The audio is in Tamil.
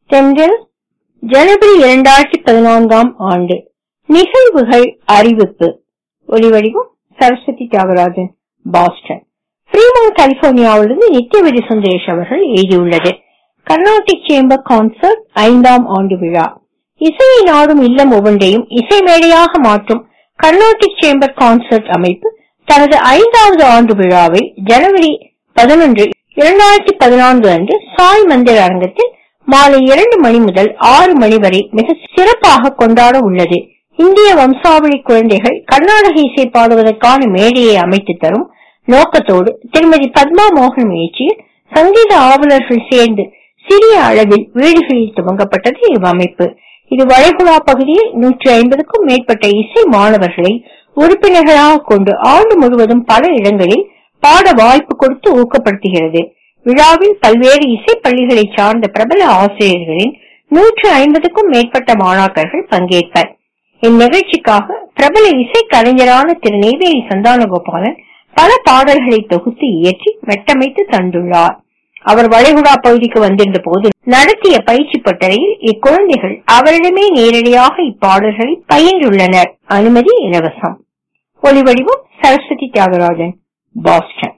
தென்றல் ஜனவரி இரண்டாயிரத்தி பதினான்காம் ஆண்டு நிகழ்வுகள் அறிவிப்பு ஒலிவடிவம் சரஸ்வதி தியாகராஜன் பாஸ்டன் ஃப்ரீமவுண்ட் கலிபோர்னியாவிலிருந்து நித்யவதி சுந்தரேஷ் அவர்கள் எழுதியுள்ளது கர்நாடிக் சேம்பர் கான்சர்ட் ஐந்தாம் ஆண்டு விழா இசையை நாடும் இல்லம் ஒவ்வொன்றையும் இசை மேடையாக மாற்றும் கர்நாடிக் சேம்பர் கான்சர்ட் அமைப்பு தனது ஐந்தாவது ஆண்டு விழாவை ஜனவரி பதினொன்று இரண்டாயிரத்தி பதினான்கு அன்று சாய் மந்திர் அரங்கத்தில் மாலை இரண்டு மணி முதல் ஆறு மணி வரை மிக சிறப்பாக கொண்டாட உள்ளது இந்திய வம்சாவளி குழந்தைகள் கர்நாடக இசை பாடுவதற்கான மேடையை அமைத்து தரும் நோக்கத்தோடு திருமதி பத்மா மோகன் முயற்சியில் சங்கீத ஆவலர்கள் சேர்ந்து சிறிய அளவில் வீடுகளில் துவங்கப்பட்டது இவ்வமைப்பு இது வளைகுடா பகுதியில் நூற்றி ஐம்பதுக்கும் மேற்பட்ட இசை மாணவர்களை உறுப்பினர்களாக கொண்டு ஆண்டு முழுவதும் பல இடங்களில் பாட வாய்ப்பு கொடுத்து ஊக்கப்படுத்துகிறது விழாவில் பல்வேறு இசை பள்ளிகளை சார்ந்த பிரபல ஆசிரியர்களின் நூற்று ஐம்பதுக்கும் மேற்பட்ட மாணாக்கர்கள் பங்கேற்பர் இந்நிகழ்ச்சிக்காக பிரபல இசை கலைஞரான திரு நெய்வேலி சந்தானகோபாலன் பல பாடல்களை தொகுத்து இயற்றி மெட்டமைத்து தந்துள்ளார் அவர் வளைகுடா பகுதிக்கு வந்திருந்த போது நடத்திய பயிற்சி பட்டறையில் இக்குழந்தைகள் அவரிடமே நேரடியாக இப்பாடல்களை பயின்றுள்ளனர் அனுமதி இலவசம் ஒலிவடிவம் சரஸ்வதி தியாகராஜன் பாஸ்டன்